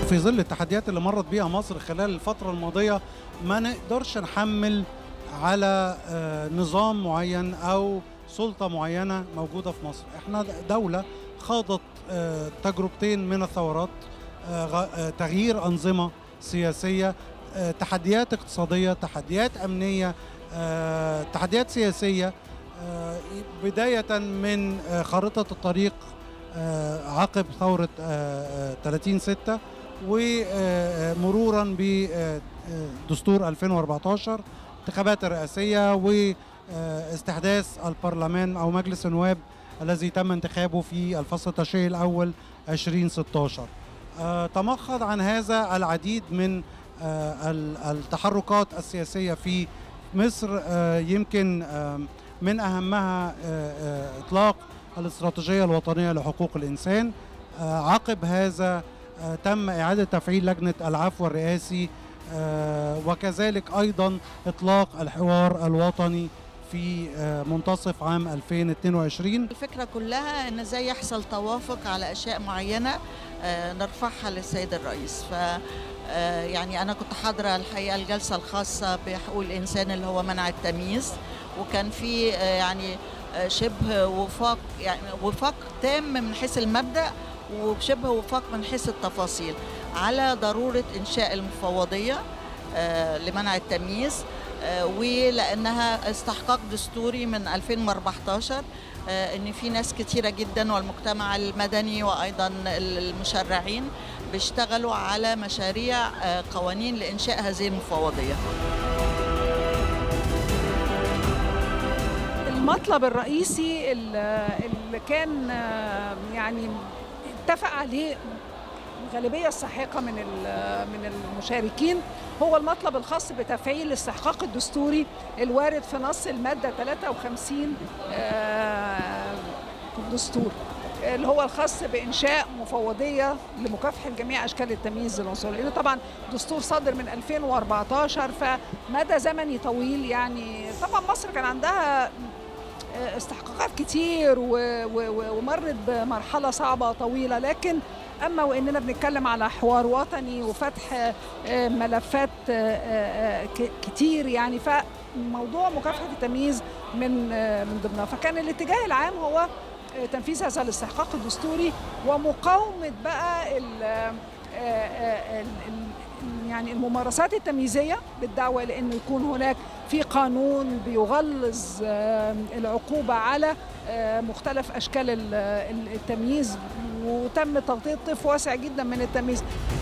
في ظل التحديات اللي مرت بيها مصر خلال الفترة الماضية ما نقدرش نحمل على آه، نظام معين أو سلطة معينة موجودة في مصر احنا دولة خاضت آه، تجربتين من الثورات آه، غ- آه، تغيير أنظمة سياسية آه، تحديات اقتصادية تحديات أمنية آه، تحديات سياسية آه، بداية من آه، خارطة الطريق آه، عقب ثورة آه، آه، 30 6 ومرورا بدستور 2014 انتخابات الرئاسية واستحداث البرلمان أو مجلس النواب الذي تم انتخابه في الفصل التشريعي الأول 2016 آه، تمخض عن هذا العديد من آه، ال- التحركات السياسية في مصر آه، يمكن آم، من أهمها آه، آه، إطلاق الاستراتيجية الوطنية لحقوق الإنسان آه، عقب هذا آه، تم إعادة تفعيل لجنة العفو الرئاسي آه، وكذلك أيضا إطلاق الحوار الوطني في آه، منتصف عام 2022 الفكرة كلها ان ازاي يحصل توافق على اشياء معينة آه، نرفعها للسيد الرئيس ف آه، يعني انا كنت حاضرة الحقيقة الجلسة الخاصة بحقوق الانسان اللي هو منع التمييز وكان في آه، يعني آه، شبه وفاق يعني وفاق تام من حيث المبدأ وشبه وفاق من حيث التفاصيل على ضرورة انشاء المفوضية آه، لمنع التمييز آه، ولانها استحقاق دستوري من 2014 آه، ان في ناس كتيره جدا والمجتمع المدني وايضا المشرعين بيشتغلوا على مشاريع آه، قوانين لانشاء هذه المفوضيه المطلب الرئيسي اللي اللي كان آه، يعني اتفق عليه الغالبية الساحقة من ال- من المشاركين هو المطلب الخاص بتفعيل الاستحقاق الدستوري الوارد في نص المادة 53 آه، في الدستور اللي هو الخاص بإنشاء مفوضية لمكافحة جميع أشكال التمييز العنصري لأنه طبعا دستور صادر من 2014 فمدى زمني طويل يعني طبعا مصر كان عندها استحقاقات كتير و- و- و- ومرت بمرحلة صعبة طويلة لكن أما وإننا بنتكلم على حوار وطني وفتح آه، ملفات آه، آه، ك- كتير يعني فموضوع مكافحة التمييز من آه، من ضمنها فكان الاتجاه العام هو آه، تنفيذ هذا الاستحقاق الدستوري ومقاومة بقى ال- آه، آه، ال- ال- يعني الممارسات التمييزية بالدعوة لأنه يكون هناك في قانون بيغلظ آه، العقوبة على آه، مختلف أشكال ال- ال- التمييز وتم تغطية طيف واسع جدا من التمييز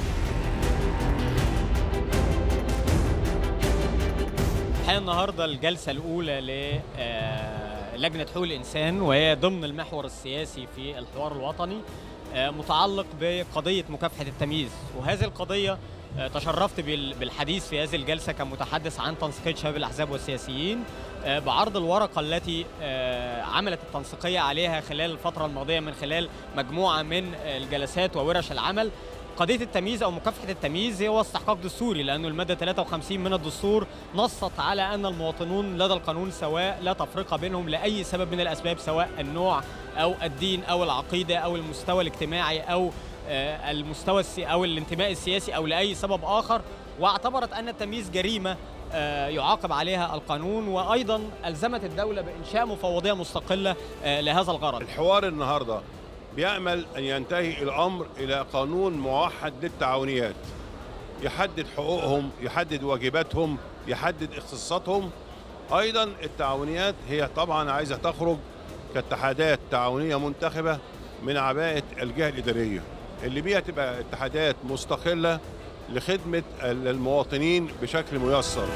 الحقيقه النهارده الجلسه الاولى للجنه حقوق الانسان وهي ضمن المحور السياسي في الحوار الوطني آه، متعلق بقضيه مكافحه التمييز وهذه القضيه آه، تشرفت بال- بالحديث في هذه الجلسه كمتحدث عن تنسيقيه شباب الاحزاب والسياسيين آه، بعرض الورقه التي آه، عملت التنسيقيه عليها خلال الفتره الماضيه من خلال مجموعه من الجلسات وورش العمل قضيه التمييز او مكافحه التمييز هو استحقاق دستوري لانه الماده 53 من الدستور نصت على ان المواطنون لدى القانون سواء لا تفرقه بينهم لاي سبب من الاسباب سواء النوع او الدين او العقيده او المستوى الاجتماعي او آه، المستوى السي او الانتماء السياسي او لاي سبب اخر واعتبرت ان التمييز جريمه آه، يعاقب عليها القانون وايضا الزمت الدوله بانشاء مفوضيه مستقله آه، لهذا الغرض الحوار النهارده بيأمل أن ينتهي الأمر إلى قانون موحد للتعاونيات يحدد حقوقهم يحدد واجباتهم يحدد اختصاصاتهم أيضا التعاونيات هي طبعا عايزة تخرج كاتحادات تعاونية منتخبة من عباءة الجهة الإدارية اللي بيها تبقى اتحادات مستقلة لخدمة المواطنين بشكل ميسر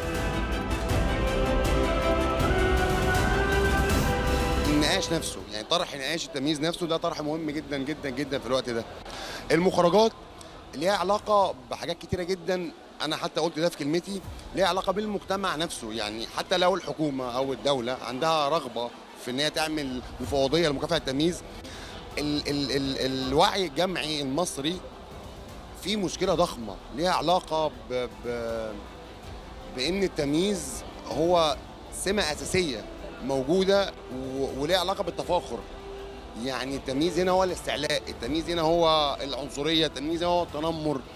النقاش نفسه يعني طرح نقاش التمييز نفسه ده طرح مهم جدا جدا جدا في الوقت ده المخرجات ليها علاقه بحاجات كتيره جدا انا حتى قلت ده في كلمتي ليها علاقه بالمجتمع نفسه يعني حتى لو الحكومه او الدوله عندها رغبه في ان هي تعمل مفوضيه لمكافحه التمييز ال ال ال الوعي الجمعي المصري فيه مشكله ضخمه ليها علاقه ب ب بان التمييز هو سمه اساسيه موجوده و- وليها علاقه بالتفاخر يعني التمييز هنا هو الاستعلاء التمييز هنا هو العنصريه التمييز هنا هو التنمر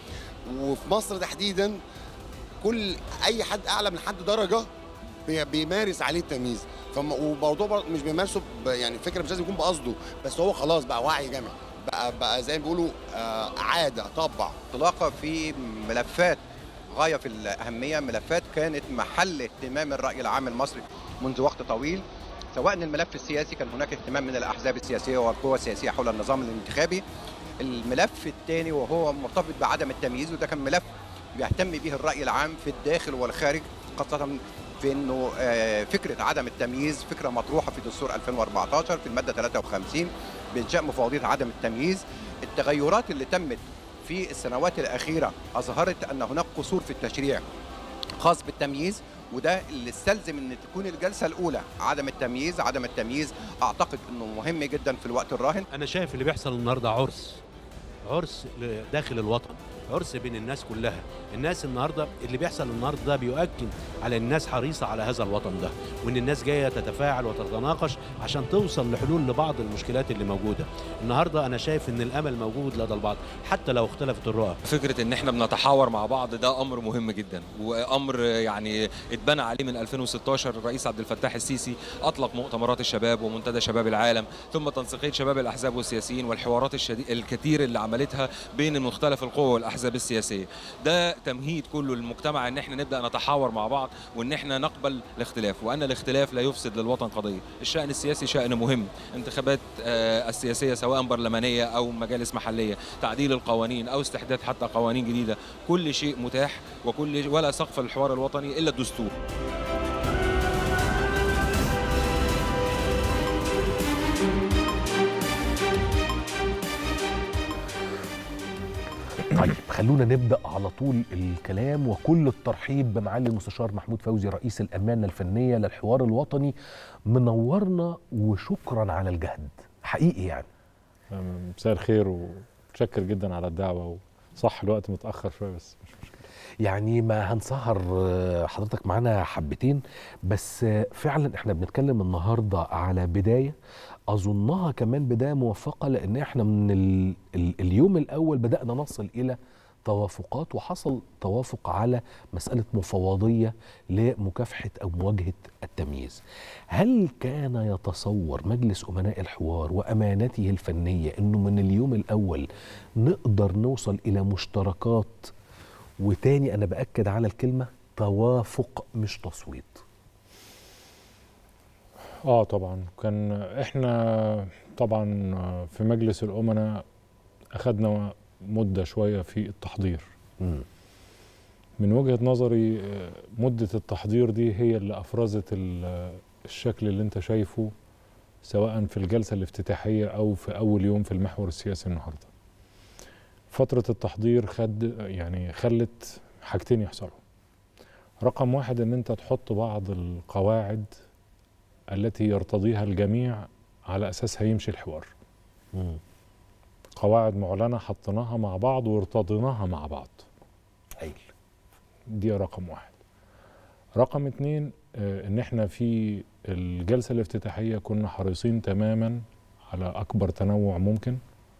وفي مصر تحديدا كل اي حد اعلى من حد درجه بي- بيمارس عليه التمييز فم- وموضوع برضه مش بيمارسه ب- يعني الفكره مش لازم يكون بقصده بس هو خلاص بقى وعي جمعي بقى بقى زي ما بيقولوا آه، عاده طبع انطلاقه في ملفات غايه في الاهميه ملفات كانت محل اهتمام الراي العام المصري منذ وقت طويل سواء الملف السياسي كان هناك اهتمام من الاحزاب السياسيه والقوى السياسيه حول النظام الانتخابي الملف الثاني وهو مرتبط بعدم التمييز وده كان ملف بيهتم به الراي العام في الداخل والخارج خاصه في انه آه، فكره عدم التمييز فكره مطروحه في دستور 2014 في الماده 53 بانشاء مفوضيه عدم التمييز التغيرات اللي تمت في السنوات الأخيرة أظهرت أن هناك قصور في التشريع خاص بالتمييز وده اللي استلزم ان تكون الجلسه الاولى عدم التمييز عدم التمييز اعتقد انه مهم جدا في الوقت الراهن انا شايف اللي بيحصل النهارده عرس عرس ل- داخل الوطن عرس بين الناس كلها الناس النهارده اللي بيحصل النهارده ده بيؤكد على إن الناس حريصه على هذا الوطن ده وان الناس جايه تتفاعل وتتناقش عشان توصل لحلول لبعض المشكلات اللي موجوده النهارده انا شايف ان الامل موجود لدى البعض حتى لو اختلفت الرؤى فكره ان احنا بنتحاور مع بعض ده امر مهم جدا وامر يعني اتبنى عليه من 2016 الرئيس عبد الفتاح السيسي اطلق مؤتمرات الشباب ومنتدى شباب العالم ثم تنسيقيه شباب الاحزاب والسياسيين والحوارات الشديد الكثير اللي عملتها بين مختلف القوى والاحزاب السياسيه ده تمهيد كله للمجتمع ان احنا نبدا نتحاور مع بعض وان احنا نقبل الاختلاف وان الاختلاف لا يفسد للوطن قضيه الشان السياسي شان مهم انتخابات آه، السياسيه سواء برلمانيه او مجالس محليه تعديل القوانين او استحداث حتى قوانين جديده كل شيء متاح وكل ولا سقف للحوار الوطني الا الدستور طيب خلونا نبدا على طول الكلام وكل الترحيب بمعالي المستشار محمود فوزي رئيس الامانه الفنيه للحوار الوطني منورنا وشكرا على الجهد حقيقي يعني مساء الخير ومتشكر جدا على الدعوه وصح الوقت متاخر شويه بس مش مشكله يعني ما هنسهر آه، حضرتك معانا حبتين بس آه، فعلا احنا بنتكلم النهارده على بدايه اظنها كمان بدايه موفقه لان احنا من ال ال اليوم الاول بدانا نصل الى توافقات وحصل توافق على مساله مفوضيه لمكافحه او مواجهه التمييز. هل كان يتصور مجلس امناء الحوار وامانته الفنيه انه من اليوم الاول نقدر نوصل الى مشتركات وتاني انا باكد على الكلمه توافق مش تصويت اه طبعا كان احنا طبعا في مجلس الامناء اخذنا مده شويه في التحضير مم. من وجهه نظري آه، مده التحضير دي هي اللي افرزت ال- الشكل اللي انت شايفه سواء في الجلسه الافتتاحيه او في اول يوم في المحور السياسي النهارده فتره التحضير خد يعني خلت حاجتين يحصلوا رقم واحد ان انت تحط بعض القواعد التي يرتضيها الجميع على اساسها يمشي الحوار مم. قواعد معلنه حطيناها مع بعض وارتضيناها مع بعض هايل دي رقم واحد رقم اتنين آه، ان احنا في الجلسة الافتتاحية كنا حريصين تماما على اكبر تنوع ممكن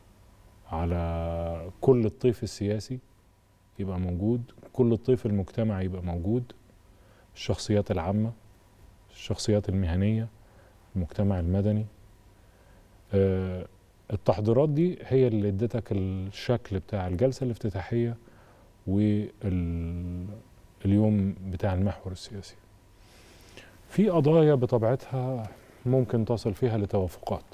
على كل الطيف السياسي يبقى موجود كل الطيف المجتمعي يبقى موجود الشخصيات العامة الشخصيات المهنية المجتمع المدني آه، التحضيرات دي هي اللي ادتك الشكل بتاع الجلسة الافتتاحية واليوم بتاع المحور السياسي في قضايا بطبيعتها ممكن تصل فيها لتوافقات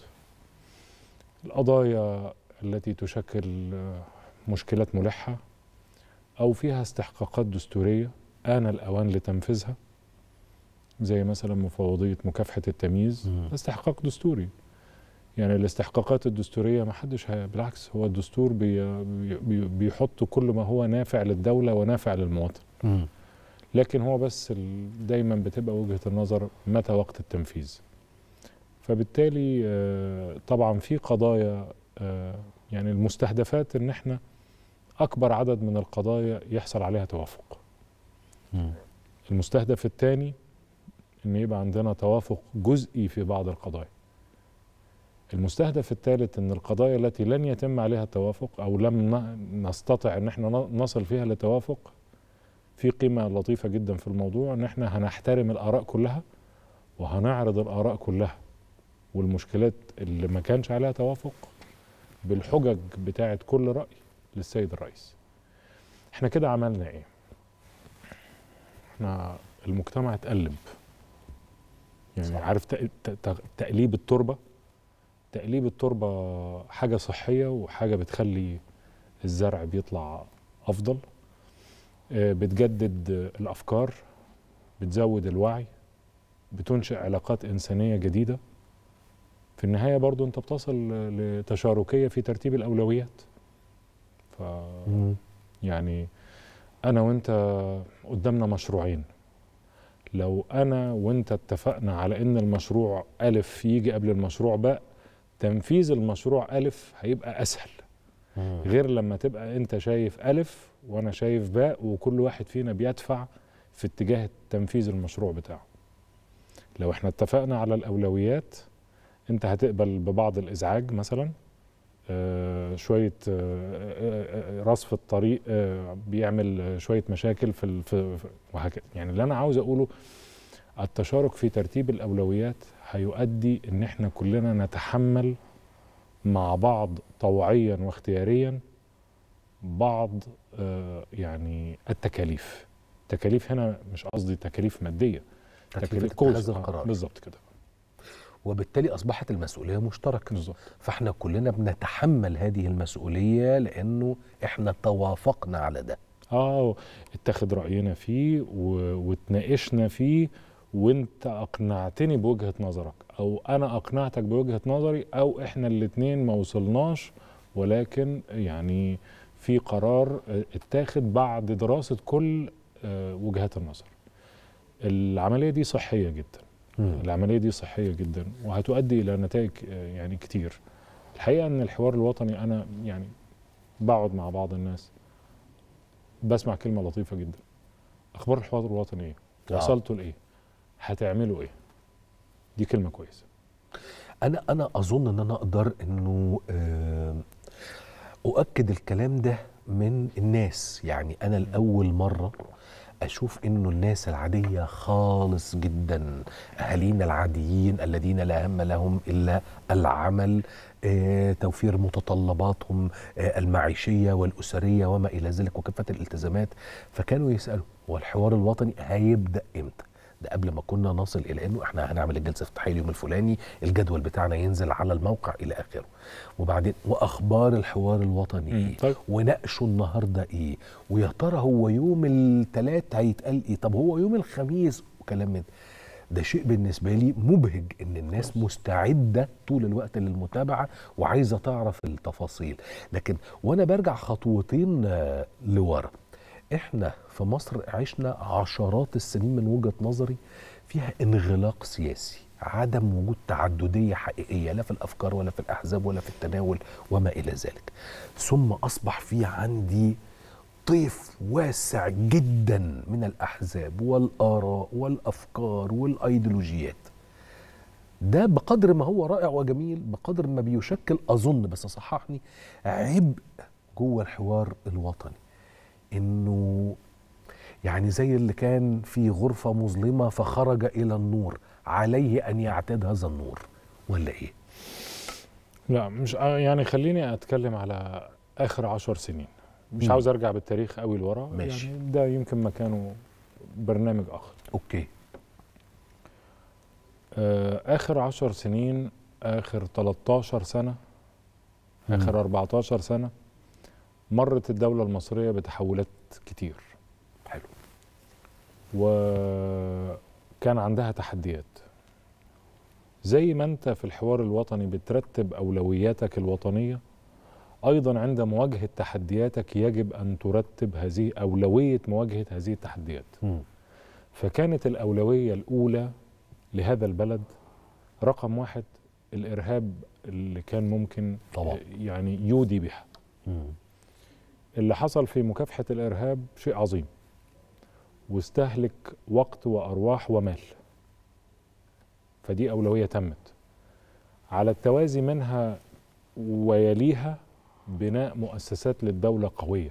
القضايا التي تشكل آه، مشكلات ملحة أو فيها استحقاقات دستورية آن الأوان لتنفيذها زي مثلا مفوضية مكافحة التمييز مم. ده استحقاق دستوري يعني الاستحقاقات الدستورية ما حدش هي- بالعكس هو الدستور بي بي بيحط كل ما هو نافع للدولة ونافع للمواطن مم. لكن هو بس ال- دايما بتبقى وجهة النظر متى وقت التنفيذ فبالتالي آه، طبعا في قضايا آه، يعني المستهدفات ان احنا اكبر عدد من القضايا يحصل عليها توافق مم. المستهدف الثاني ان يبقى عندنا توافق جزئي في بعض القضايا المستهدف الثالث ان القضايا التي لن يتم عليها التوافق او لم ن- نستطع ان احنا ن- نصل فيها لتوافق في قيمه لطيفه جدا في الموضوع ان احنا هنحترم الاراء كلها وهنعرض الاراء كلها والمشكلات اللي ما كانش عليها توافق بالحجج بتاعه كل راي للسيد الرئيس احنا كده عملنا ايه احنا المجتمع اتقلب يعني صح. عارف تق- ت- ت- تقليب التربه تقليب التربه حاجه صحيه وحاجه بتخلي الزرع بيطلع افضل آه، بتجدد آه، الافكار بتزود الوعي بتنشئ علاقات انسانيه جديده في النهايه برضو انت بتصل آه، لتشاركيه في ترتيب الاولويات ف مم. يعني انا وانت قدامنا مشروعين لو انا وانت اتفقنا على ان المشروع الف يجي قبل المشروع باء تنفيذ المشروع الف هيبقى اسهل مم. غير لما تبقى انت شايف الف وانا شايف باء وكل واحد فينا بيدفع في اتجاه تنفيذ المشروع بتاعه لو احنا اتفقنا على الاولويات انت هتقبل ببعض الازعاج مثلا آه، شويه آه، آه، آه، رصف الطريق آه، بيعمل آه، شويه مشاكل في ال- في في- وهكذا يعني اللي انا عاوز اقوله التشارك في ترتيب الاولويات هيؤدي ان احنا كلنا نتحمل مع بعض طوعيا واختياريا بعض آه، يعني التكاليف تكاليف هنا مش قصدي تكاليف ماديه تكلفة تكاليف كوز اتخاذ آه، القرار. بالظبط كده وبالتالي اصبحت المسؤوليه مشتركه بالظبط فاحنا كلنا بنتحمل هذه المسؤوليه لانه احنا توافقنا على ده اه اتخذ راينا فيه و- واتناقشنا فيه وانت اقنعتني بوجهه نظرك او انا اقنعتك بوجهه نظري او احنا الاتنين ما وصلناش ولكن يعني في قرار آه، اتاخد بعد دراسه كل آه، وجهات النظر العمليه دي صحيه جدا مم. العمليه دي صحيه جدا وهتؤدي الى نتائج آه، يعني كتير الحقيقه ان الحوار الوطني انا يعني بقعد مع بعض الناس بسمع كلمه لطيفه جدا اخبار الحوار الوطني ايه آه. وصلتوا لايه هتعملوا ايه دي كلمه كويسه انا انا اظن ان انا اقدر انه آه، اؤكد الكلام ده من الناس يعني انا لاول مره اشوف انه الناس العاديه خالص جدا اهالينا العاديين الذين لا هم لهم الا العمل آه، توفير متطلباتهم آه، المعيشيه والاسريه وما الى ذلك وكافه الالتزامات فكانوا يسالوا هو الحوار الوطني هيبدا امتى ده قبل ما كنا نصل الى انه احنا هنعمل الجلسه الافتتاحيه اليوم الفلاني الجدول بتاعنا ينزل على الموقع الى اخره وبعدين واخبار الحوار الوطني مم، ايه طيب. وناقشوا النهارده ايه ويا ترى هو يوم الثلاث هيتقال ايه طب هو يوم الخميس وكلام من ده. ده شيء بالنسبه لي مبهج ان الناس مستعده طول الوقت للمتابعه وعايزه تعرف التفاصيل لكن وانا برجع خطوتين آه، لورا احنا في مصر عشنا عشرات السنين من وجهه نظري فيها انغلاق سياسي عدم وجود تعدديه حقيقيه لا في الافكار ولا في الاحزاب ولا في التناول وما الى ذلك ثم اصبح في عندي طيف واسع جدا من الاحزاب والاراء والافكار والايديولوجيات ده بقدر ما هو رائع وجميل بقدر ما بيشكل اظن بس صححني عبء جوه الحوار الوطني انه يعني زي اللي كان في غرفة مظلمة فخرج إلى النور عليه أن يعتاد هذا النور ولا إيه؟ لا مش آه، يعني خليني اتكلم على اخر عشر سنين مش مم. عاوز ارجع بالتاريخ قوي لورا ماشي. يعني ده يمكن مكانه برنامج اخر أوكي آه، اخر عشر سنين اخر 13 سنه مم. اخر 14 سنه مرت الدوله المصريه بتحولات كتير حلو وكان عندها تحديات زي ما انت في الحوار الوطني بترتب اولوياتك الوطنيه ايضا عند مواجهه تحدياتك يجب ان ترتب هذه اولويه مواجهه هذه التحديات مم. فكانت الاولويه الاولى لهذا البلد رقم واحد الارهاب اللي كان ممكن طبعا. يعني يودي بها مم. اللي حصل في مكافحه الارهاب شيء عظيم واستهلك وقت وارواح ومال فدي اولويه تمت على التوازي منها ويليها بناء مؤسسات للدولة قوية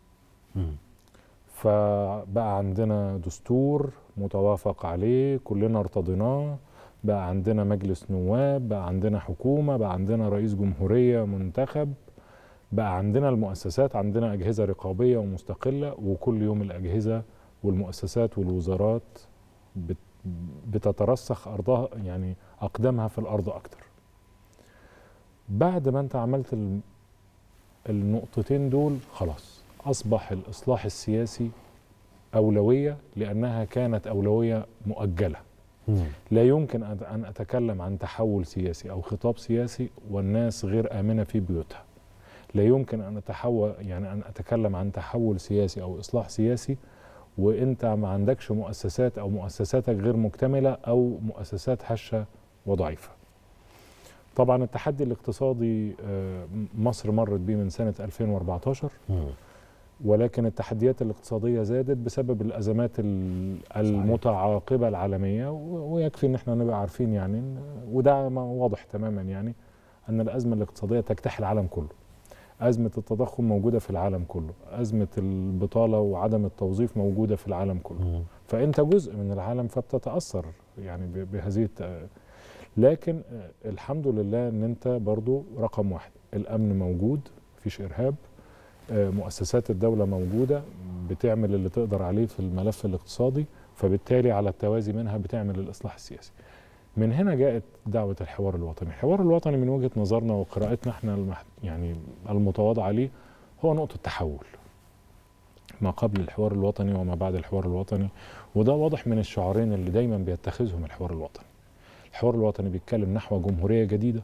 فبقى عندنا دستور متوافق عليه كلنا ارتضيناه بقى عندنا مجلس نواب بقى عندنا حكومة بقى عندنا رئيس جمهورية منتخب بقى عندنا المؤسسات عندنا أجهزة رقابية ومستقلة وكل يوم الأجهزة والمؤسسات والوزارات بت بتترسخ أرضها يعني أقدامها في الأرض أكتر بعد ما أنت عملت ال- النقطتين دول خلاص أصبح الإصلاح السياسي أولوية لأنها كانت أولوية مؤجلة لا يمكن أن أن أتكلم عن تحول سياسي أو خطاب سياسي والناس غير آمنة في بيوتها لا يمكن أن أتحول يعني أن أتكلم عن تحول سياسي أو إصلاح سياسي وأنت ما عندكش مؤسسات أو مؤسساتك غير مكتملة أو مؤسسات هشة وضعيفة طبعا التحدي الاقتصادي آه، مصر مرت بيه من سنة 2014 ولكن التحديات الاقتصادية زادت بسبب الأزمات ال- المتعاقبة العالمية و- ويكفي إن احنا نبقى عارفين يعني إن- وده ما واضح تماما يعني أن الأزمة الاقتصادية تجتاح العالم كله أزمة التضخم موجودة في العالم كله أزمة البطالة وعدم التوظيف موجودة في العالم كله فأنت جزء من العالم فبتتأثر يعني ب- بهذه الت- لكن آه، الحمد لله أن أنت برضو رقم واحد الأمن موجود مفيش إرهاب آه، مؤسسات الدولة موجودة بتعمل اللي تقدر عليه في الملف الاقتصادي فبالتالي على التوازي منها بتعمل الإصلاح السياسي من هنا جاءت دعوة الحوار الوطني الحوار الوطني من وجهة نظرنا وقراءتنا احنا المح... يعني المتواضعة ليه هو نقطة تحول ما قبل الحوار الوطني وما بعد الحوار الوطني وده واضح من الشعارين اللي دايما بيتخذهم الحوار الوطني الحوار الوطني بيتكلم نحو جمهورية جديدة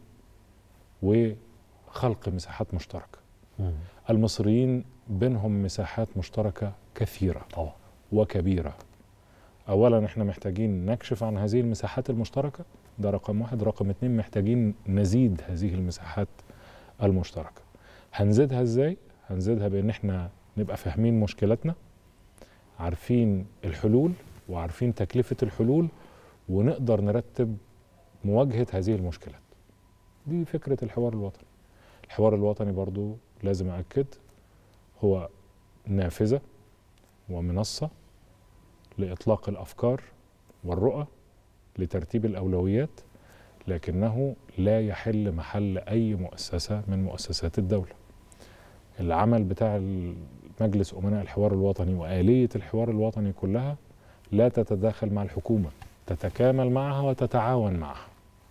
وخلق مساحات مشتركة المصريين بينهم مساحات مشتركة كثيرة طبعا وكبيرة أولا احنا محتاجين نكشف عن هذه المساحات المشتركة ده رقم واحد رقم اتنين محتاجين نزيد هذه المساحات المشتركة هنزيدها ازاي؟ هنزيدها بان احنا نبقى فاهمين مشكلاتنا عارفين الحلول وعارفين تكلفة الحلول ونقدر نرتب مواجهة هذه المشكلات دي فكرة الحوار الوطني الحوار الوطني برضو لازم أكد هو نافذة ومنصة لإطلاق الأفكار والرؤى لترتيب الأولويات لكنه لا يحل محل أي مؤسسة من مؤسسات الدولة العمل بتاع مجلس أمناء الحوار الوطني وآلية الحوار الوطني كلها لا تتداخل مع الحكومة تتكامل معها وتتعاون معها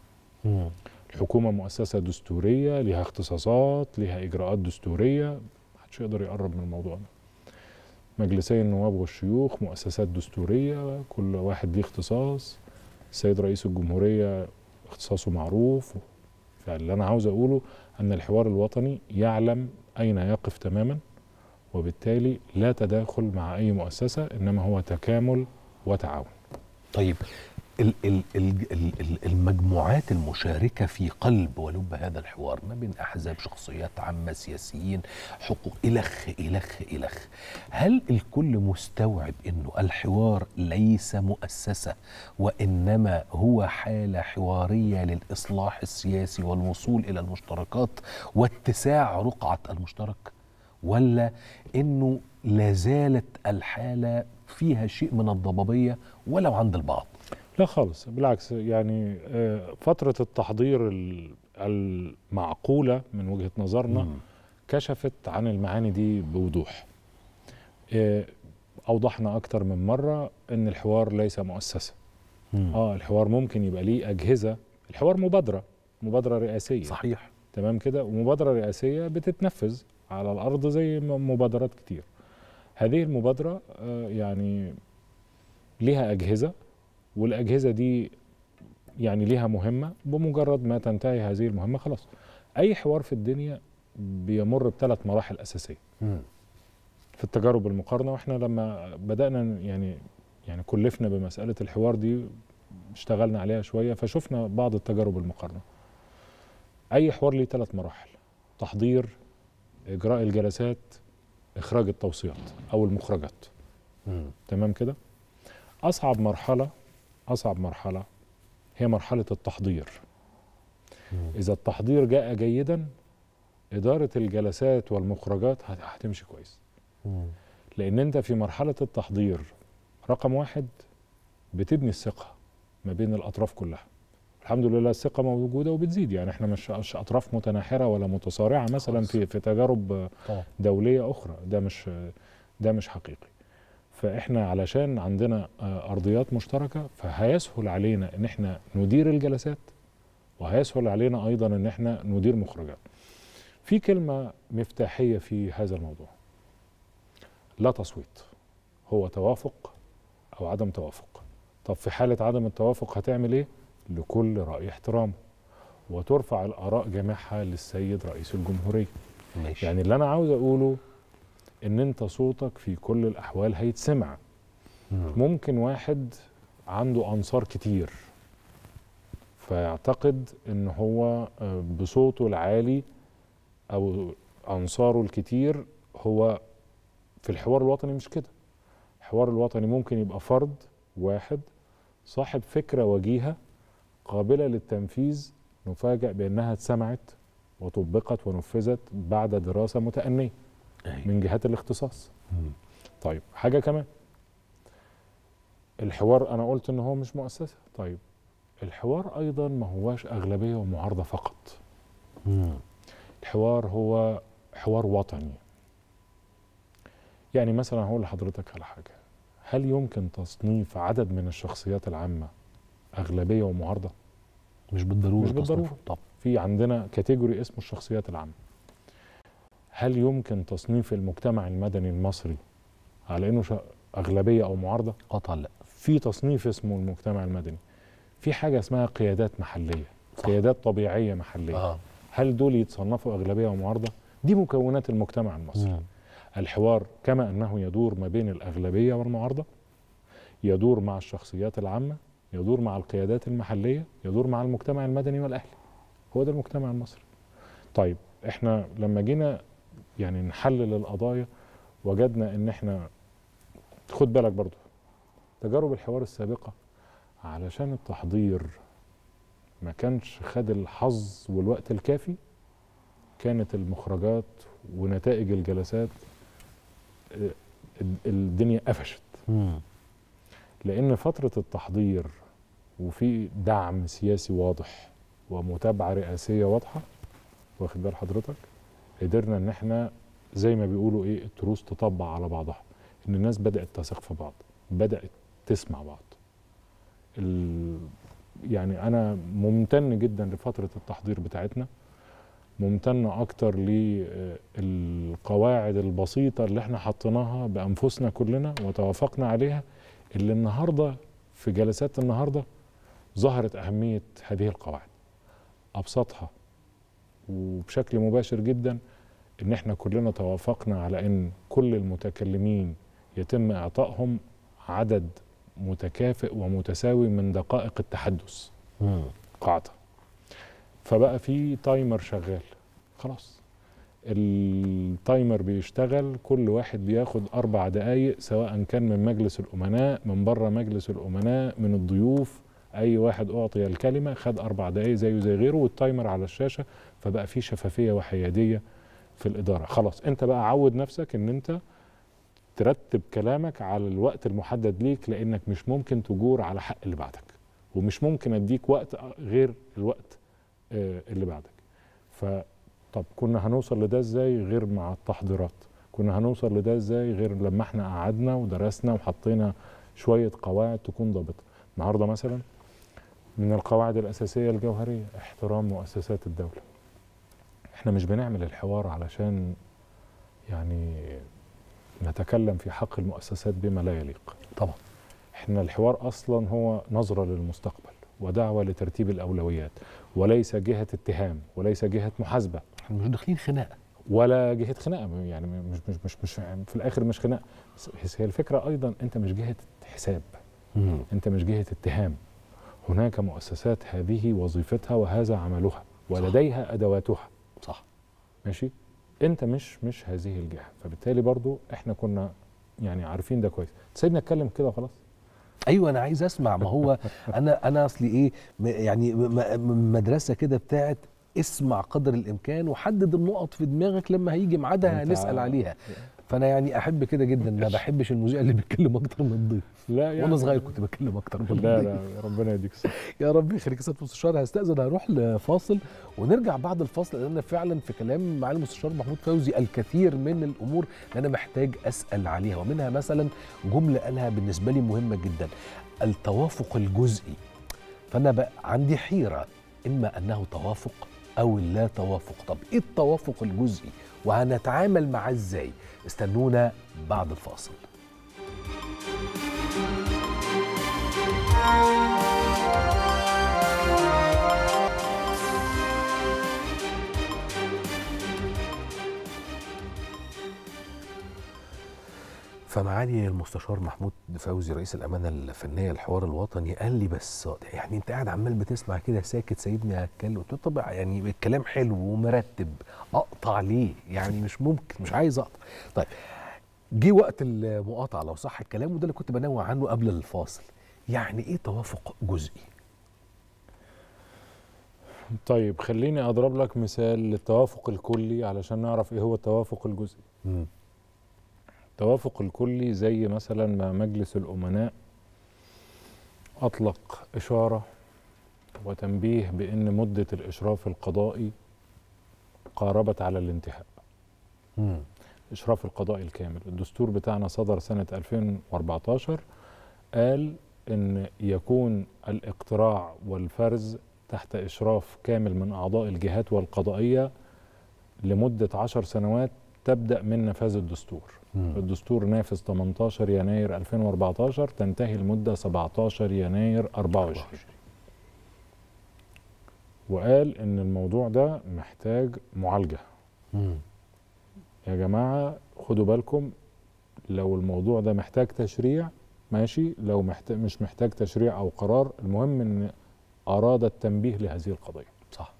الحكومة مؤسسة دستورية لها اختصاصات لها إجراءات دستورية محدش يقدر يقرب من الموضوع ده مجلسي النواب والشيوخ مؤسسات دستورية كل واحد ليه اختصاص السيد رئيس الجمهورية اختصاصه معروف فاللي أنا عاوز أقوله أن الحوار الوطني يعلم أين يقف تماما وبالتالي لا تداخل مع أي مؤسسة إنما هو تكامل وتعاون طيب ال ال ال ال ال المجموعات المشاركة في قلب ولب هذا الحوار ما بين أحزاب شخصيات عامة سياسيين حقوق إلخ إلخ إلخ هل الكل مستوعب أنه الحوار ليس مؤسسة وإنما هو حالة حوارية للإصلاح السياسي والوصول إلى المشتركات واتساع رقعة المشترك ولا أنه لازالت الحالة فيها شيء من الضبابية ولو عند البعض لا خالص بالعكس يعني آه، فترة التحضير ال- المعقولة من وجهة نظرنا كشفت عن المعاني دي بوضوح آه، أوضحنا أكتر من مرة أن الحوار ليس مؤسسة آه الحوار ممكن يبقى ليه أجهزة الحوار مبادرة مبادرة رئاسية صحيح تمام كده ومبادرة رئاسية بتتنفذ على الأرض زي م- مبادرات كتير هذه المبادرة آه، يعني ليها أجهزة والأجهزة دي يعني ليها مهمة بمجرد ما تنتهي هذه المهمة خلاص أي حوار في الدنيا بيمر بثلاث مراحل أساسية في التجارب المقارنة واحنا لما بدأنا يعني يعني كلفنا بمسألة الحوار دي اشتغلنا عليها شوية فشفنا بعض التجارب المقارنة أي حوار ليه ثلاث مراحل تحضير إجراء الجلسات إخراج التوصيات أو المخرجات تمام كده أصعب مرحلة أصعب مرحلة هي مرحلة التحضير اذا التحضير جاء جيدا اداره الجلسات والمخرجات هت- هتمشي كويس لان انت في مرحله التحضير رقم واحد بتبني الثقه ما بين الاطراف كلها الحمد لله الثقه موجوده وبتزيد يعني احنا مش مش اطراف متناحره ولا متصارعه مثلا خالص. في في تجارب طبعا دوليه اخرى ده مش ده مش حقيقي فاحنا علشان عندنا آه، ارضيات مشتركه فهيسهل علينا ان احنا ندير الجلسات وهيسهل علينا ايضا ان احنا ندير مخرجات في كلمه مفتاحيه في هذا الموضوع لا تصويت هو توافق او عدم توافق طب في حاله عدم التوافق هتعمل ايه لكل راي احترامه وترفع الاراء جميعها للسيد رئيس الجمهوريه ماشي يعني اللي انا عاوز اقوله ان انت صوتك في كل الاحوال هيتسمع مم. ممكن واحد عنده انصار كتير فيعتقد ان هو آه، بصوته العالي او انصاره الكتير هو في الحوار الوطني مش كده الحوار الوطني ممكن يبقى فرد واحد صاحب فكرة وجيهة قابلة للتنفيذ نفاجأ بأنها اتسمعت وطبقت ونفذت بعد دراسة متأنية أيوة. من جهات الاختصاص مم. طيب حاجة كمان الحوار أنا قلت إن هو مش مؤسسة طيب الحوار أيضا ما هواش أغلبية ومعارضة فقط مم. الحوار هو حوار وطني يعني مثلا هقول لحضرتك على حاجة هل يمكن تصنيف عدد من الشخصيات العامة أغلبية ومعارضة؟ مش بالضروره مش بالضرورة. تصنيفه. طب في عندنا كاتيجوري اسمه الشخصيات العامة هل يمكن تصنيف المجتمع المدني المصري على انه ش- اغلبيه او معارضه قطعا لا في تصنيف اسمه المجتمع المدني في حاجه اسمها قيادات محليه صح. قيادات طبيعيه محليه اه هل دول يتصنفوا اغلبيه ومعارضه دي مكونات المجتمع المصري مم. الحوار كما انه يدور ما بين الاغلبيه والمعارضه يدور مع الشخصيات العامه يدور مع القيادات المحليه يدور مع المجتمع المدني والاهلي هو ده المجتمع المصري طيب احنا لما جينا يعني نحلل القضايا وجدنا ان احنا خد بالك برضو تجارب الحوار السابقه علشان التحضير ما كانش خد الحظ والوقت الكافي كانت المخرجات ونتائج الجلسات آه، الدنيا قفشت مم. لان فتره التحضير وفي دعم سياسي واضح ومتابعه رئاسيه واضحه واخد بال حضرتك قدرنا ان احنا زي ما بيقولوا ايه التروس تطبع على بعضها ان الناس بدات تثق في بعض بدات تسمع بعض ال... يعني انا ممتن جدا لفتره التحضير بتاعتنا ممتن اكتر للقواعد البسيطه اللي احنا حطيناها بانفسنا كلنا وتوافقنا عليها اللي النهارده في جلسات النهارده ظهرت اهميه هذه القواعد ابسطها وبشكل مباشر جدا ان احنا كلنا توافقنا على ان كل المتكلمين يتم اعطائهم عدد متكافئ ومتساوي من دقائق التحدث مم. قاعده فبقى في تايمر شغال خلاص التايمر بيشتغل كل واحد بياخد اربع دقايق سواء كان من مجلس الامناء من بره مجلس الامناء من الضيوف اي واحد اعطي الكلمه خد اربع دقايق زيه زي غيره والتايمر على الشاشه فبقى في شفافيه وحياديه في الاداره خلاص انت بقى عود نفسك ان انت ترتب كلامك على الوقت المحدد ليك لانك مش ممكن تجور على حق اللي بعدك ومش ممكن اديك وقت غير الوقت آه، اللي بعدك فطب كنا هنوصل لده ازاي غير مع التحضيرات كنا هنوصل لده ازاي غير لما احنا قعدنا ودرسنا وحطينا شويه قواعد تكون ضابطه النهارده مثلا من القواعد الاساسيه الجوهريه احترام مؤسسات الدوله احنا مش بنعمل الحوار علشان يعني نتكلم في حق المؤسسات بما لا يليق طبعا احنا الحوار اصلا هو نظره للمستقبل ودعوه لترتيب الاولويات وليس جهه اتهام وليس جهه محاسبه احنا مش داخلين خناقه ولا جهه خناقه يعني مش مش مش, مش في الاخر مش خناقه بس هي الفكره ايضا انت مش جهه حساب مم. انت مش جهه اتهام هناك مؤسسات هذه وظيفتها وهذا عملها ولديها ادواتها صح ماشي انت مش مش هذه الجهه فبالتالي برضو احنا كنا يعني عارفين ده كويس سيبنا نتكلم كده خلاص ايوه انا عايز اسمع ما هو انا انا اصلي ايه م- يعني م- م- مدرسه كده بتاعت اسمع قدر الامكان وحدد النقط في دماغك لما هيجي ميعادها أنت نسال ع- عليها فانا يعني احب كده جدا ما بحبش المذيع اللي بيتكلم اكتر من الضيف لا يعني وانا صغير كنت بتكلم اكتر من لا الضيف لا ربنا يديك الصحة يا رب يخليك يا سياده المستشار هستاذن هروح لفاصل ونرجع بعد الفاصل لان فعلا في كلام مع المستشار محمود فوزي الكثير من الامور اللي انا محتاج اسال عليها ومنها مثلا جمله قالها بالنسبه لي مهمه جدا التوافق الجزئي فانا بقى عندي حيره اما انه توافق او لا توافق طب ايه التوافق الجزئي وهنتعامل معاه ازاي استنونا بعد الفاصل فمعالي المستشار محمود فوزي رئيس الامانه الفنيه للحوار الوطني قال لي بس يعني انت قاعد عمال بتسمع كده ساكت سيبني اتكلم قلت له طب يعني الكلام حلو ومرتب اقطع ليه؟ يعني مش ممكن مش عايز اقطع. طيب جه وقت المقاطعه لو صح الكلام وده اللي كنت بنوع عنه قبل الفاصل. يعني ايه توافق جزئي؟ طيب خليني اضرب لك مثال للتوافق الكلي علشان نعرف ايه هو التوافق الجزئي مم. التوافق الكلي زي مثلا ما مجلس الامناء اطلق اشاره وتنبيه بان مده الاشراف القضائي قاربت على الانتهاء مم. الاشراف القضائي الكامل الدستور بتاعنا صدر سنه 2014 قال ان يكون الاقتراع والفرز تحت اشراف كامل من اعضاء الجهات والقضائيه لمده عشر سنوات تبدا من نفاذ الدستور مم. الدستور نافذ 18 يناير 2014 تنتهي المده 17 يناير 24 وقال ان الموضوع ده محتاج معالجه مم. يا جماعه خدوا بالكم لو الموضوع ده محتاج تشريع ماشي لو محتاج مش محتاج تشريع او قرار المهم ان اراد التنبيه لهذه القضيه صح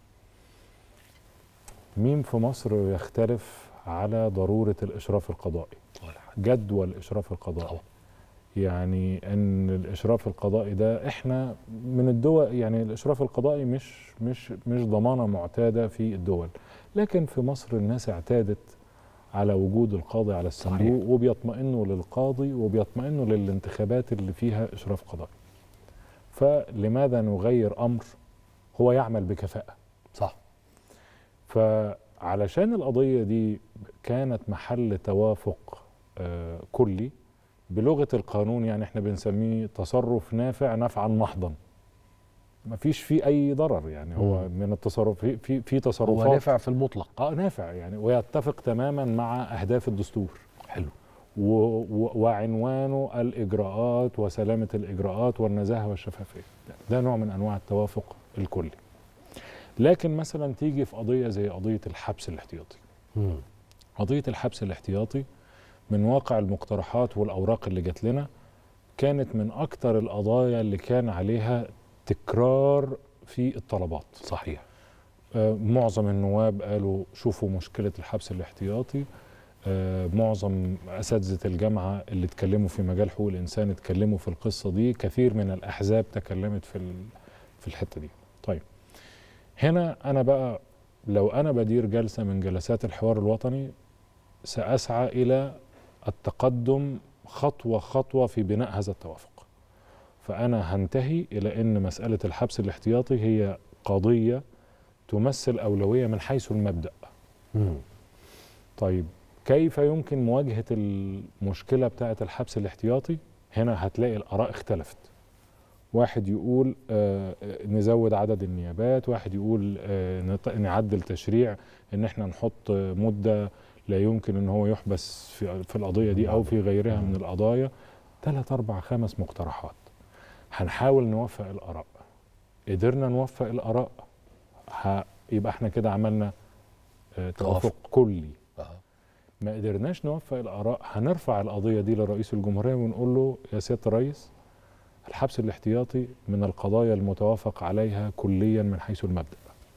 مين في مصر يختلف على ضروره الاشراف القضائي ولا حاجة. جدوى الاشراف القضائي طبعا. يعني ان الاشراف القضائي ده احنا من الدول يعني الاشراف القضائي مش مش مش ضمانه معتاده في الدول لكن في مصر الناس اعتادت على وجود القاضي على الصندوق صحيح. وبيطمئنوا للقاضي وبيطمئنوا للانتخابات اللي فيها اشراف قضائي فلماذا نغير امر هو يعمل بكفاءه صح فعلشان القضية دي كانت محل توافق آه، كلي بلغة القانون يعني احنا بنسميه تصرف نافع نفعا محضا مفيش فيه أي ضرر يعني هو مم. من التصرف في في, في هو تصرفات نافع في المطلق اه نافع يعني ويتفق تماما مع أهداف الدستور حلو و و وعنوانه الإجراءات وسلامة الإجراءات والنزاهة والشفافية ده نوع من أنواع التوافق الكلي لكن مثلا تيجي في قضية زي قضية الحبس الاحتياطي مم. قضية الحبس الاحتياطي من واقع المقترحات والأوراق اللي جات لنا كانت من أكتر القضايا اللي كان عليها تكرار في الطلبات صحيح آه، معظم النواب قالوا شوفوا مشكلة الحبس الاحتياطي آه، معظم أساتذة الجامعة اللي اتكلموا في مجال حقوق الإنسان اتكلموا في القصة دي كثير من الأحزاب تكلمت في ال- في الحتة دي طيب هنا أنا بقى لو أنا بدير جلسة من جلسات الحوار الوطني سأسعى إلى التقدم خطوة خطوة في بناء هذا التوافق فأنا هنتهي إلى أن مسألة الحبس الاحتياطي هي قضية تمثل أولوية من حيث المبدأ مم. طيب كيف يمكن مواجهة المشكلة بتاعة الحبس الاحتياطي هنا هتلاقي الآراء اختلفت واحد يقول آه آه، نزود عدد النيابات واحد يقول آه نط- نعدل تشريع ان احنا نحط آه، مدة لا يمكن ان هو يحبس في, في القضية دي او في غيرها من القضايا ثلاث اربع خمس مقترحات هنحاول نوفق الآراء قدرنا نوفق الآراء ه- يبقى احنا كده عملنا آه، توافق توافق. كلي آه. ما قدرناش نوفق الآراء هنرفع القضية دي لرئيس الجمهورية ونقول له يا سيادة الرئيس الحبس الاحتياطي من القضايا المتوافق عليها كليا من حيث المبدأ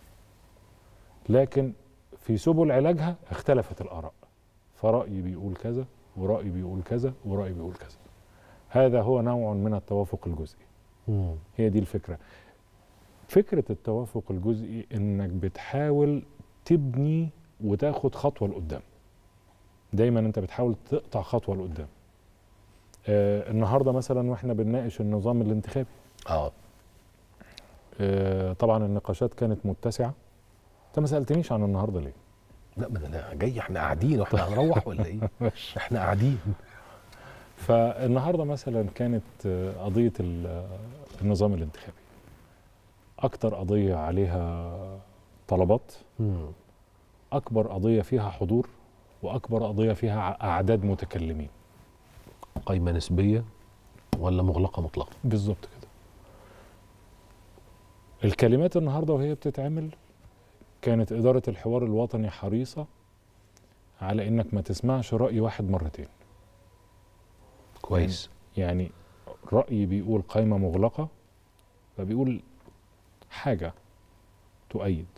لكن في سبل علاجها اختلفت الآراء فرأيي بيقول كذا ورأيي بيقول كذا ورأيي بيقول كذا هذا هو نوع من التوافق الجزئي مم. هي دي الفكرة فكرة التوافق الجزئي انك بتحاول تبني وتاخد خطوة لقدام دايما انت بتحاول تقطع خطوة لقدام آه النهاردة مثلا واحنا بنناقش النظام الانتخابي اه آه طبعا النقاشات كانت متسعة انت ما سألتنيش عن النهاردة ليه لا ما انا جاي احنا قاعدين واحنا هنروح ولا ايه احنا قاعدين فالنهارده مثلا كانت آه، قضيه ال- آه، النظام الانتخابي اكتر قضيه عليها طلبات مم. اكبر قضيه فيها حضور واكبر قضيه فيها ع- اعداد متكلمين قايمه نسبيه ولا مغلقه مطلقه بالظبط كده الكلمات النهارده وهي بتتعمل كانت اداره الحوار الوطني حريصه على انك ما تسمعش راي واحد مرتين كويس يعني رأي بيقول قائمة مغلقة فبيقول حاجة تؤيد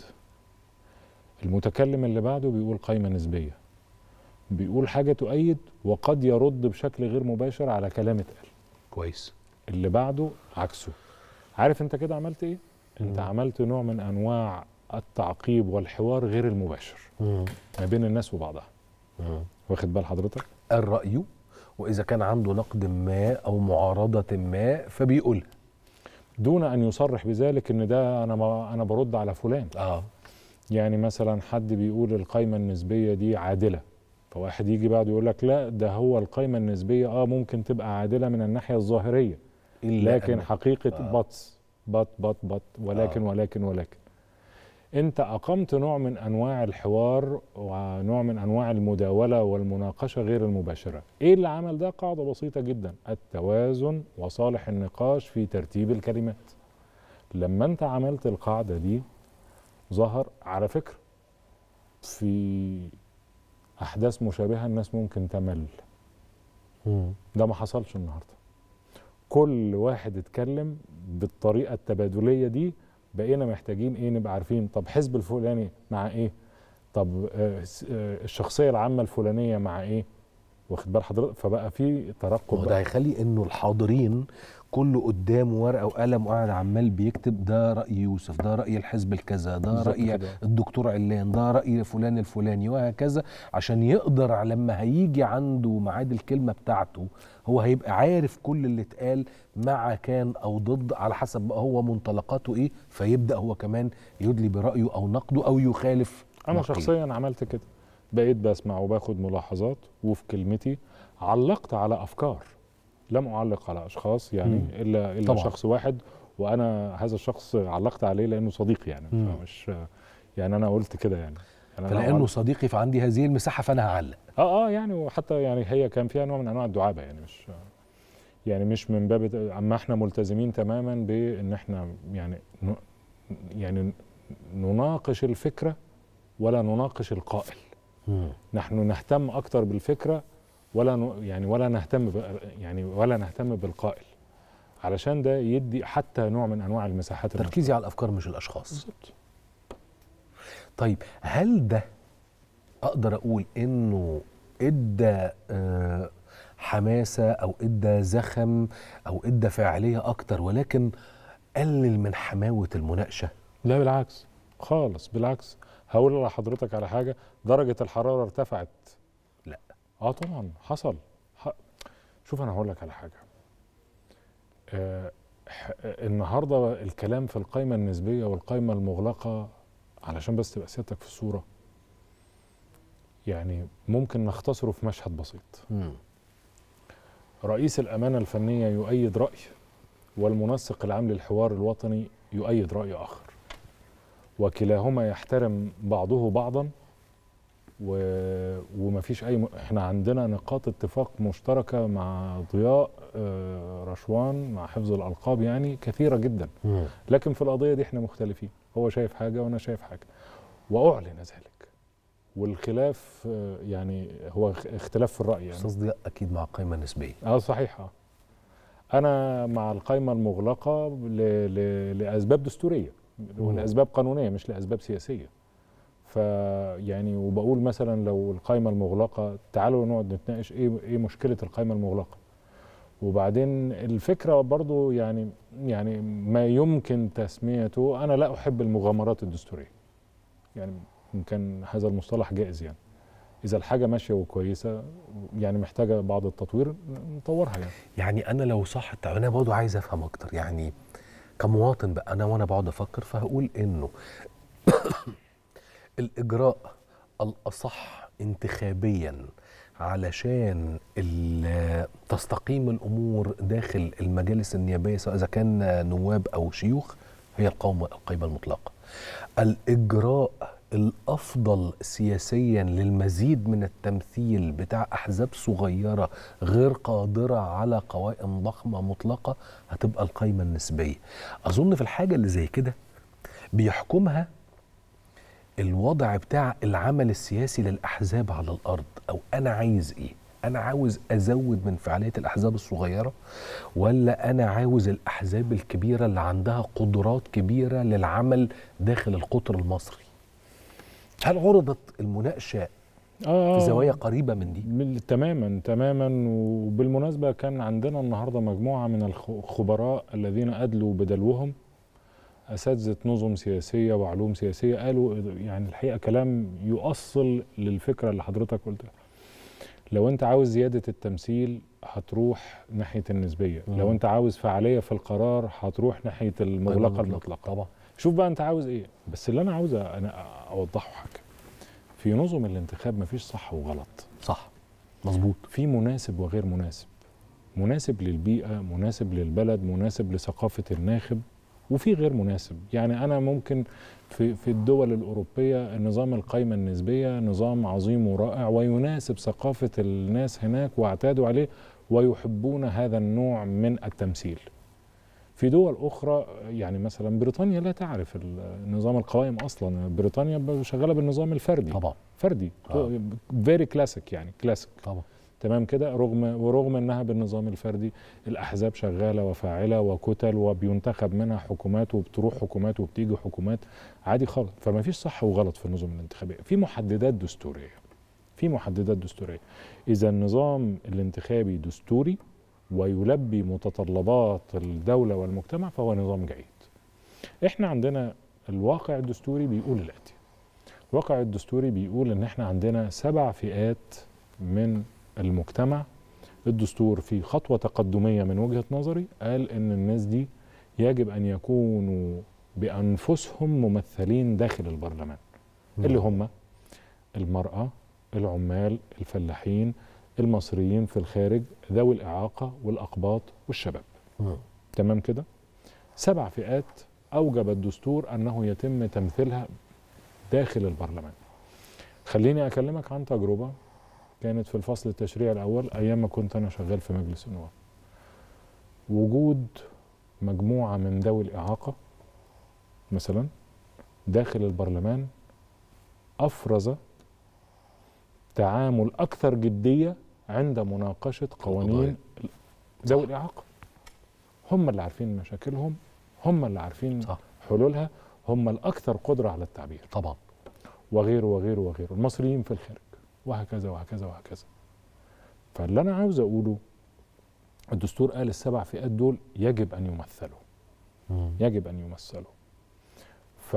المتكلم اللي بعده بيقول قائمة نسبية بيقول حاجة تؤيد وقد يرد بشكل غير مباشر على كلام اتقال كويس اللي بعده عكسه عارف انت كده عملت ايه انت مم. عملت نوع من انواع التعقيب والحوار غير المباشر مم. ما بين الناس وبعضها مم. واخد بال حضرتك الرأي وإذا كان عنده نقد ما أو معارضة ما فبيقولها دون ان يصرح بذلك ان ده انا ما انا برد على فلان اه يعني مثلا حد بيقول القايمه النسبيه دي عادله فواحد يجي بعده يقول لك لا ده هو القايمه النسبيه اه ممكن تبقى عادله من الناحيه الظاهريه إلا لكن أن- حقيقه آه. بطس بط بط بط ولكن آه. ولكن ولكن انت اقمت نوع من انواع الحوار ونوع من انواع المداوله والمناقشه غير المباشره ايه اللي عمل ده قاعده بسيطه جدا التوازن وصالح النقاش في ترتيب الكلمات لما انت عملت القاعده دي ظهر على فكره في احداث مشابهه الناس ممكن تمل مم. ده ما حصلش النهارده كل واحد اتكلم بالطريقه التبادليه دي بقينا محتاجين ايه نبقى عارفين طب حزب الفلاني مع ايه طب آه س- آه الشخصيه العامه الفلانيه مع ايه واخد بال حضرتك فبقى في ترقب وده بقى. هيخلي انه الحاضرين كله قدامه ورقه وقلم وقاعد عمال بيكتب ده راي يوسف ده راي الحزب الكذا ده بالظبط راي كده. الدكتور علان ده راي فلان الفلاني وهكذا عشان يقدر على لما هيجي عنده ميعاد الكلمه بتاعته هو هيبقى عارف كل اللي اتقال مع كان او ضد على حسب بقى هو منطلقاته ايه فيبدا هو كمان يدلي برايه او نقده او يخالف انا ما قيل. شخصيا عملت كده بقيت بسمع وباخد ملاحظات وفي كلمتي علقت على افكار لم اعلق على اشخاص يعني مم. الا الا طبعاً. شخص واحد وانا هذا الشخص علقت عليه لانه صديقي يعني مم. فمش يعني انا قلت كده يعني يعني أنا فلانه أعلق- صديقي فعندي هذه المساحه فانا هعلق اه اه يعني وحتى يعني هي كان فيها نوع من انواع الدعابه يعني مش يعني مش من باب اما احنا ملتزمين تماما بان احنا يعني ن- يعني نناقش الفكره ولا نناقش القائل مم. نحن نهتم اكتر بالفكره ولا ن... يعني ولا نهتم ب... يعني ولا نهتم بالقائل علشان ده يدي حتى نوع من انواع المساحات تركيزي على الافكار مش الاشخاص بالظبط طيب هل ده اقدر اقول انه ادى آه، حماسه او ادى زخم او ادى فاعليه اكتر ولكن قلل من حماوه المناقشه لا بالعكس خالص بالعكس هقول لحضرتك على حاجه درجه الحراره ارتفعت لا اه طبعا حصل ح... شوف انا هقول لك على حاجه آه ح- النهارده الكلام في القائمه النسبيه والقائمه المغلقه علشان بس تبقى سيادتك في الصوره يعني ممكن نختصره في مشهد بسيط مم. رئيس الامانه الفنيه يؤيد راي والمنسق العام للحوار الوطني يؤيد راي اخر وكلاهما يحترم بعضه بعضا و... ومفيش اي م... احنا عندنا نقاط اتفاق مشتركه مع ضياء آه، رشوان مع حفظ الالقاب يعني كثيره جدا مم. لكن في القضيه دي احنا مختلفين هو شايف حاجه وانا شايف حاجه واعلن ذلك والخلاف آه، يعني هو اخ- اختلاف في الراي يعني استاذ ضياء اكيد مع قائمه نسبيه اه صحيح اه انا مع القائمه المغلقه ل... ل... لاسباب دستوريه ولاسباب قانونيه مش لاسباب سياسيه فيعني وبقول مثلا لو القائمه المغلقه تعالوا نقعد نتناقش ايه ايه مشكله القائمه المغلقه وبعدين الفكره برضو يعني يعني ما يمكن تسميته انا لا احب المغامرات الدستوريه يعني يمكن هذا المصطلح جائز يعني اذا الحاجه ماشيه وكويسه يعني محتاجه بعض التطوير نطورها يعني يعني انا لو صح التع- انا برضه عايز افهم اكتر يعني كمواطن بقى انا وانا بقعد افكر فهقول انه الاجراء الاصح انتخابيا علشان ال- تستقيم الامور داخل المجالس النيابيه سواء اذا كان نواب او شيوخ هي القومه القيمه المطلقه. الاجراء الافضل سياسيا للمزيد من التمثيل بتاع احزاب صغيره غير قادره على قوائم ضخمه مطلقه هتبقى القايمه النسبيه. اظن في الحاجه اللي زي كده بيحكمها الوضع بتاع العمل السياسي للاحزاب على الارض او انا عايز ايه؟ انا عاوز ازود من فعاليه الاحزاب الصغيره ولا انا عاوز الاحزاب الكبيره اللي عندها قدرات كبيره للعمل داخل القطر المصري؟ هل عرضت المناقشه آه في زوايا قريبه من دي؟ من تماما تماما وبالمناسبة كان عندنا النهاردة مجموعة من الخبراء الذين أدلوا بدلوهم أساتذة نظم سياسية وعلوم سياسية قالوا يعني الحقيقة كلام يؤصل للفكرة اللي حضرتك قلتها لو أنت عاوز زيادة التمثيل هتروح ناحية النسبية مم. لو أنت عاوز فعالية في القرار هتروح ناحية المغلقة المطلقة طبعا شوف بقى أنت عاوز إيه بس اللي أنا عاوز أنا أوضحه حاجة في نظم الانتخاب مفيش صح وغلط صح مظبوط في مناسب وغير مناسب مناسب للبيئة مناسب للبلد مناسب لثقافة الناخب وفي غير مناسب يعني أنا ممكن في, في الدول الأوروبية نظام القايمة النسبية نظام عظيم ورائع ويناسب ثقافة الناس هناك واعتادوا عليه ويحبون هذا النوع من التمثيل في دول أخرى يعني مثلا بريطانيا لا تعرف ال- نظام القوائم أصلا بريطانيا شغالة بالنظام الفردي طبعا فردي آه. فيري كلاسيك يعني كلاسيك طبعا تمام كده رغم ورغم انها بالنظام الفردي الاحزاب شغاله وفاعله وكتل وبينتخب منها حكومات وبتروح حكومات وبتيجي حكومات عادي خالص فما فيش صح وغلط في النظم الانتخابيه في محددات دستوريه في محددات دستوريه اذا النظام الانتخابي دستوري ويلبي متطلبات الدوله والمجتمع فهو نظام جيد احنا عندنا الواقع الدستوري بيقول الاتي الواقع الدستوري بيقول ان احنا عندنا سبع فئات من المجتمع الدستور في خطوة تقدمية من وجهة نظري قال ان الناس دي يجب ان يكونوا بانفسهم ممثلين داخل البرلمان اللي هم المرأة العمال الفلاحين المصريين في الخارج ذوي الإعاقة والأقباط والشباب مم. تمام كده سبع فئات أوجب الدستور أنه يتم تمثيلها داخل البرلمان خليني أكلمك عن تجربة كانت في الفصل التشريعي الأول أيام ما كنت أنا شغال في مجلس النواب وجود مجموعة من ذوي الإعاقة مثلا داخل البرلمان أفرز تعامل أكثر جدية عند مناقشة قوانين ذوي الإعاقة هم اللي عارفين مشاكلهم هم اللي عارفين صح. حلولها هم الأكثر قدرة على التعبير طبعا وغيره وغيره وغيره المصريين في الخارج وهكذا وهكذا وهكذا فاللي أنا عاوز أقوله الدستور قال السبع فئات دول يجب أن يمثلوا مم. يجب أن يمثلوا ف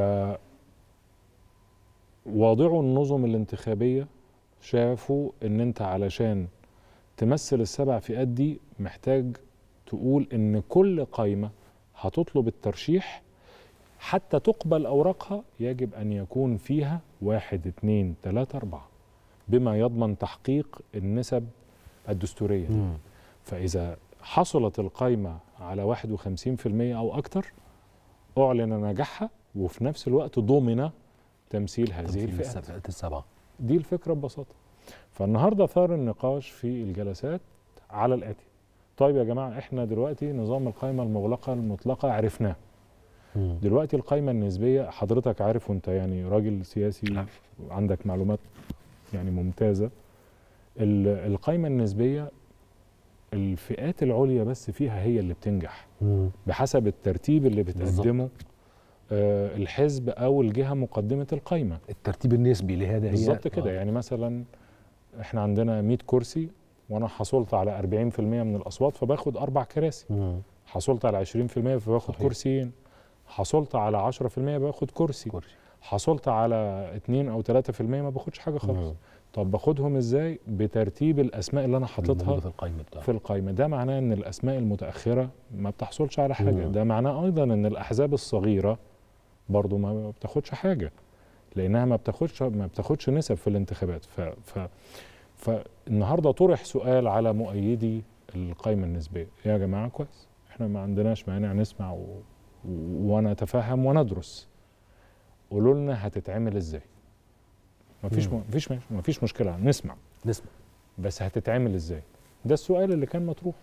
واضعوا النظم الانتخابية شافوا ان انت علشان تمثل السبع فئات دي محتاج تقول ان كل قايمة هتطلب الترشيح حتى تقبل اوراقها يجب ان يكون فيها واحد اتنين تلاتة اربعة بما يضمن تحقيق النسب الدستورية دي. مم. فإذا حصلت القايمة على 51% أو أكثر أعلن نجاحها وفي نفس الوقت ضمن تمثيل هذه تمثيل الفئات الفئات السبعه دي الفكرة ببساطة فالنهاردة ثار النقاش في الجلسات على الآتي طيب يا جماعة احنا دلوقتي نظام القايمة المغلقة المطلقة عرفناها مم. دلوقتي القايمة النسبية حضرتك عارف وانت يعني راجل سياسي عارف. عندك معلومات يعني ممتازة ال- القايمة النسبية الفئات العليا بس فيها هي اللي بتنجح مم. بحسب الترتيب اللي بالظبط. بتقدمه آه الحزب او الجهه مقدمه القايمه الترتيب النسبي لهذا هي بالظبط كده آه. يعني مثلا احنا عندنا 100 كرسي وانا حصلت على 40% من الاصوات فباخد اربع كراسي مم. حصلت على 20% فباخد صحيح. كرسيين حصلت على 10% باخد كرسي كرسي. حصلت على 2 او 3% ما باخدش حاجه خالص مم. طب باخدهم ازاي بترتيب الاسماء اللي انا حاططها موجودة في القائمه بتاعته في القائمه ده معناه ان الاسماء المتاخره ما بتحصلش على حاجه مم. ده معناه ايضا ان الاحزاب الصغيره برضو ما بتاخدش حاجه لانها ما بتاخدش ما بتاخدش نسب في الانتخابات ف ف فالنهارده طرح سؤال على مؤيدي القائمه النسبيه يا جماعه كويس احنا ما عندناش مانع نسمع و... و... ونتفهم وندرس قولوا لنا هتتعمل ازاي مفيش مم. م... مفيش مفيش مشكله نسمع نسمع بس هتتعمل ازاي ده السؤال اللي كان مطروح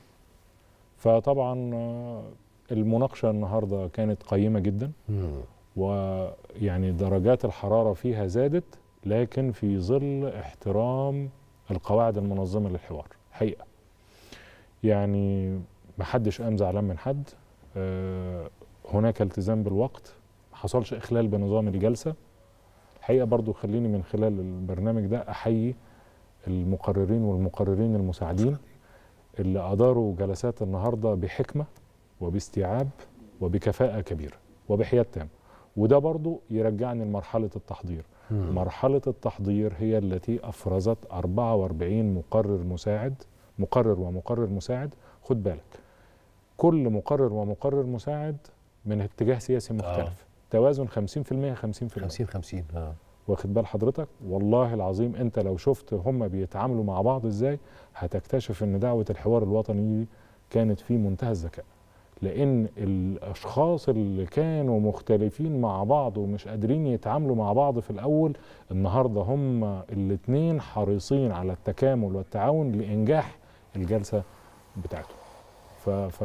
فطبعا آه، المناقشه النهارده كانت قيمه جدا مم. ويعني درجات الحراره فيها زادت لكن في ظل احترام القواعد المنظمه للحوار حقيقه يعني محدش قام زعلان من حد آه، هناك التزام بالوقت ما حصلش اخلال بنظام الجلسه الحقيقه برضو خليني من خلال البرنامج ده احيي المقررين والمقررين المساعدين اللي اداروا جلسات النهارده بحكمه وباستيعاب وبكفاءه كبيره وبحياد تام وده برضو يرجعني لمرحله التحضير مم. مرحله التحضير هي التي افرزت 44 مقرر مساعد مقرر ومقرر مساعد خد بالك كل مقرر ومقرر مساعد من اتجاه سياسي مختلف توازن 50% 50% 50 50 اه واخد بال حضرتك والله العظيم انت لو شفت هم بيتعاملوا مع بعض ازاي هتكتشف ان دعوه الحوار الوطني دي كانت في منتهى الذكاء لان الاشخاص اللي كانوا مختلفين مع بعض ومش قادرين يتعاملوا مع بعض في الاول النهارده هم الاثنين حريصين على التكامل والتعاون لانجاح الجلسه بتاعته ف, ف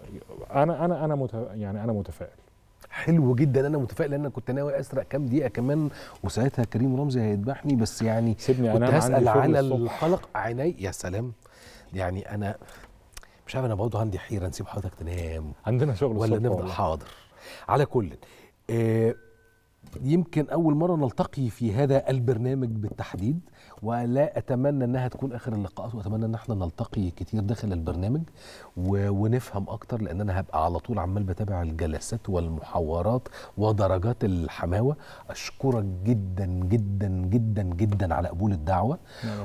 انا انا انا مت... يعني انا متفائل حلو جدا انا متفائل لان انا كنت ناوي اسرق كام دقيقه كمان وساعتها كريم رمزي هيذبحني بس يعني سيبني كنت انام عندي هسال شغل على الصبح. الحلق عيني يا سلام يعني انا مش عارف انا برضه عندي حيره نسيب حضرتك تنام عندنا شغل ولا الصبح نفضل والله. حاضر على كل آه يمكن اول مره نلتقي في هذا البرنامج بالتحديد ولا اتمنى انها تكون اخر اللقاءات واتمنى ان احنا نلتقي كتير داخل البرنامج و... ونفهم اكتر لان انا هبقى على طول عمال بتابع الجلسات والمحاورات ودرجات الحماوه اشكرك جدا جدا جدا جدا على قبول الدعوه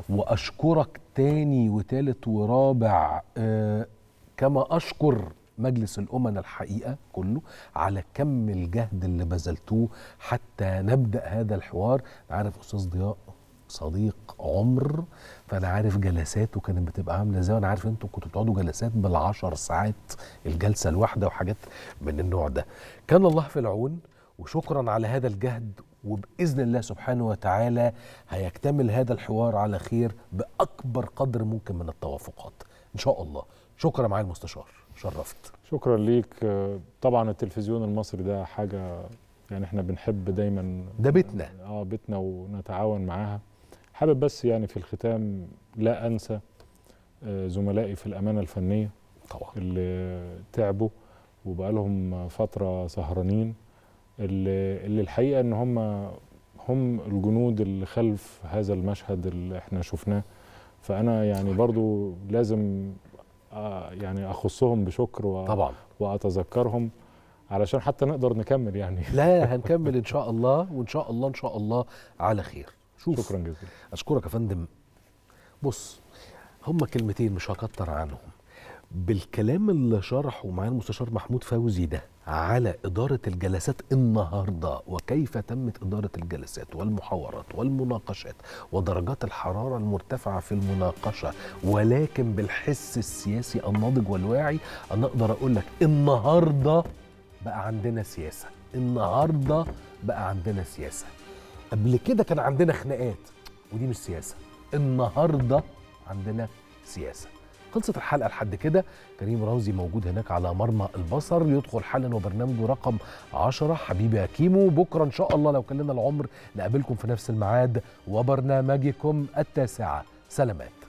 واشكرك تاني وتالت ورابع آه كما اشكر مجلس الامنا الحقيقه كله على كم الجهد اللي بذلتوه حتى نبدا هذا الحوار عارف استاذ ضياء صديق عمر فانا عارف جلساته كانت بتبقى عامله ازاي وانا عارف انتوا كنتوا بتقعدوا جلسات بالعشر ساعات الجلسه الواحده وحاجات من النوع ده كان الله في العون وشكرا على هذا الجهد وباذن الله سبحانه وتعالى هيكتمل هذا الحوار على خير باكبر قدر ممكن من التوافقات ان شاء الله شكرا معالي المستشار شرفت شكرا ليك آه، طبعا التلفزيون المصري ده حاجه يعني احنا بنحب دايما ده بيتنا اه بيتنا ونتعاون معاها حابب بس يعني في الختام لا انسى آه، زملائي في الامانه الفنيه طبعا اللي تعبوا وبقالهم فتره سهرانين اللي, اللي الحقيقه ان هم هم الجنود اللي خلف هذا المشهد اللي احنا شفناه فانا يعني برضو لازم آه، يعني اخصهم بشكر و... طبعا واتذكرهم علشان حتى نقدر نكمل يعني لا هنكمل ان شاء الله وان شاء الله ان شاء الله على خير شوف شكرا جزيلا اشكرك يا فندم بص هما كلمتين مش هكتر عنهم بالكلام اللي شرحه معانا المستشار محمود فوزي ده على إدارة الجلسات النهاردة وكيف تمت إدارة الجلسات والمحاورات والمناقشات ودرجات الحرارة المرتفعة في المناقشة ولكن بالحس السياسي الناضج والواعي أنا أقدر أقول لك النهاردة بقى عندنا سياسة النهاردة بقى عندنا سياسة قبل كده كان عندنا خناقات ودي مش سياسة النهاردة عندنا سياسة خلصت الحلقة لحد كده كريم رمزي موجود هناك على مرمى البصر يدخل حالا وبرنامجه رقم 10 حبيبي يا كيمو بكرة إن شاء الله لو كان لنا العمر نقابلكم في نفس الميعاد وبرنامجكم التاسعة سلامات